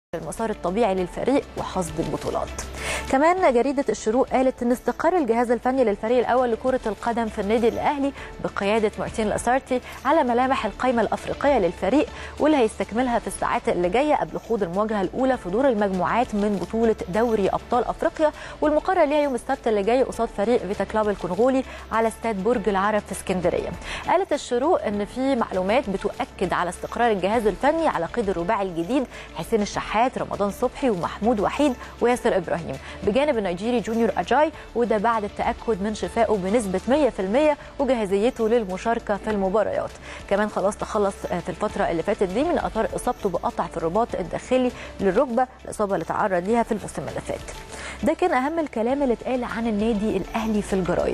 المسار الطبيعي للفريق وحصد البطولات كمان جريدة الشروق قالت ان استقر الجهاز الفني للفريق الاول لكرة القدم في النادي الاهلي بقيادة مارتين الاسارتي على ملامح القائمة الافريقية للفريق واللي هيستكملها في الساعات اللي جاية قبل خوض المواجهة الاولى في دور المجموعات من بطولة دوري ابطال افريقيا والمقرر ليها يوم السبت اللي جاي قصاد فريق فيتا كلاب الكونغولي على استاد برج العرب في اسكندرية قالت الشروق ان في معلومات بتؤكد على استقرار الجهاز الفني على قيد الرباعي الجديد حسين الشحات رمضان صبحي ومحمود وحيد وياسر ابراهيم بجانب النيجيري جونيور اجاي وده بعد التاكد من شفائه بنسبه 100% وجاهزيته للمشاركه في المباريات كمان خلاص تخلص في الفتره اللي فاتت دي من اثار اصابته بقطع في الرباط الداخلي للركبه الاصابه اللي تعرض ليها في الموسم اللي فات ده كان اهم الكلام اللي اتقال عن النادي الاهلي في الجرايد